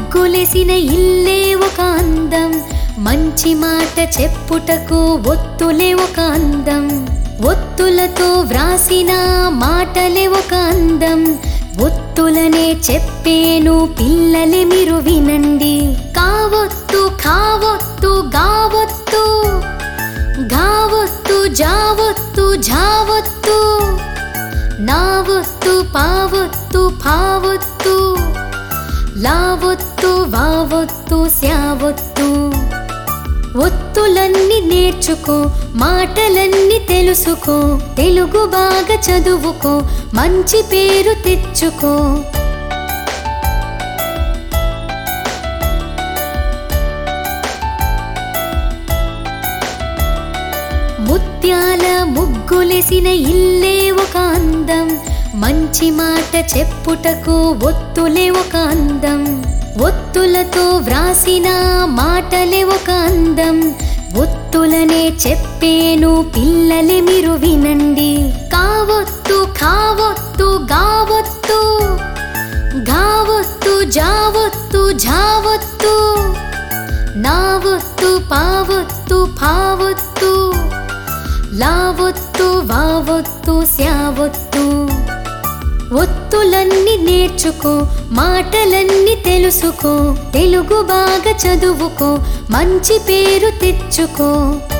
ముగ్గులేసిన ఇల్లే ఒక అందం మంచి మాట చెప్పుటకు ఒత్తులే ఒక అందం ఒత్తులతో వ్రాసిన మాటలే ఒక అందం ఒత్తులనే చెప్పేను పిల్లలే మీరు వినండి కావొత్తు కావొత్తు గావొత్తు గావొత్తు జావొత్తు ఝావొత్తు నావొత్తు పావొత్తు భావొత్తు లావొత్తు వావొత్తు శావొత్తు ఒత్తులన్నీ నేర్చుకో మాటలన్నీ తెలుసుకో తెలుగు బాగా చదువుకో మంచి పేరు తెచ్చుకో ముత్యాల ముగ్గులేసిన ఇల్లే ఒక అందం మంచి మాట చెప్పుటకు ఒత్తులే ఒక అందం ఒత్తులతో వ్రాసిన మాటలే ఒక అందం ఒత్తులనే చెప్పేను పిల్లలే మీరు వినండి కావొత్తు కావొత్తు గావొత్తు గావొత్తు జావొత్తు ఝావొత్తు నావొత్తు పావొత్తు భావొత్తు లావొత్తు వావొత్తు శావొత్తు ఒత్తులన్నీ నేర్చుకో మాటలన్నీ తెలుసుకో తెలుగు బాగా చదువుకో మంచి పేరు తెచ్చుకో